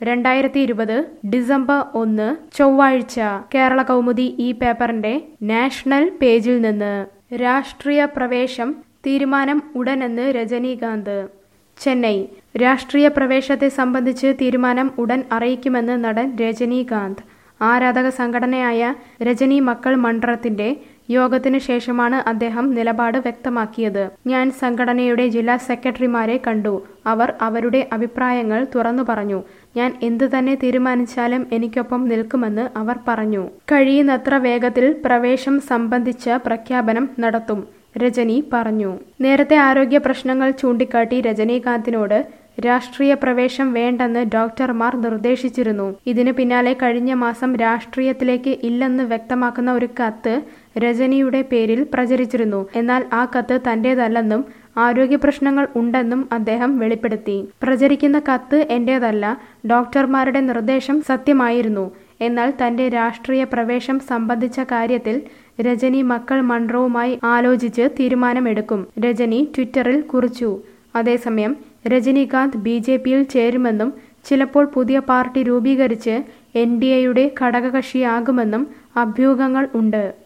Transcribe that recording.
രണ്ടായിരത്തി ഇരുപത് ഡിസംബർ ഒന്ന് ചൊവ്വാഴ്ച കേരള കൗമുദി ഈ പേപ്പറിന്റെ നാഷണൽ പേജിൽ നിന്ന് രാഷ്ട്രീയ പ്രവേശം തീരുമാനം ഉടനെന്ന് രജനീകാന്ത് ചെന്നൈ രാഷ്ട്രീയ പ്രവേശത്തെ സംബന്ധിച്ച് തീരുമാനം ഉടൻ അറിയിക്കുമെന്ന് നടൻ രജനീകാന്ത് ആരാധക സംഘടനയായ രജനി മക്കൾ മണ്ഡലത്തിന്റെ യോഗത്തിനു ശേഷമാണ് അദ്ദേഹം നിലപാട് വ്യക്തമാക്കിയത് ഞാൻ സംഘടനയുടെ ജില്ലാ സെക്രട്ടറിമാരെ കണ്ടു അവർ അവരുടെ അഭിപ്രായങ്ങൾ തുറന്നു പറഞ്ഞു ഞാൻ എന്തു തന്നെ തീരുമാനിച്ചാലും എനിക്കൊപ്പം നിൽക്കുമെന്ന് അവർ പറഞ്ഞു കഴിയുന്നത്ര വേഗത്തിൽ പ്രവേശം സംബന്ധിച്ച പ്രഖ്യാപനം നടത്തും രജനി പറഞ്ഞു നേരത്തെ ആരോഗ്യ പ്രശ്നങ്ങൾ ചൂണ്ടിക്കാട്ടി രജനീകാന്തിനോട് രാഷ്ട്രീയ പ്രവേശം വേണ്ടെന്ന് ഡോക്ടർമാർ നിർദ്ദേശിച്ചിരുന്നു ഇതിനു പിന്നാലെ കഴിഞ്ഞ മാസം രാഷ്ട്രീയത്തിലേക്ക് ഇല്ലെന്ന് വ്യക്തമാക്കുന്ന ഒരു കത്ത് രജനിയുടെ പേരിൽ പ്രചരിച്ചിരുന്നു എന്നാൽ ആ കത്ത് തന്റേതല്ലെന്നും ആരോഗ്യ പ്രശ്നങ്ങൾ ഉണ്ടെന്നും അദ്ദേഹം വെളിപ്പെടുത്തി പ്രചരിക്കുന്ന കത്ത് എന്റേതല്ല ഡോക്ടർമാരുടെ നിർദ്ദേശം സത്യമായിരുന്നു എന്നാൽ തന്റെ രാഷ്ട്രീയ പ്രവേശം സംബന്ധിച്ച കാര്യത്തിൽ രജനി മക്കൾ മൺട്രോവുമായി ആലോചിച്ച് തീരുമാനമെടുക്കും രജനി ട്വിറ്ററിൽ കുറിച്ചു അതേസമയം രജനീകാന്ത് ബി ജെ പിയിൽ ചേരുമെന്നും ചിലപ്പോൾ പുതിയ പാർട്ടി രൂപീകരിച്ച് എൻ ഡി എയുടെ ഘടകകക്ഷിയാകുമെന്നും അഭ്യൂഹങ്ങൾ ഉണ്ട്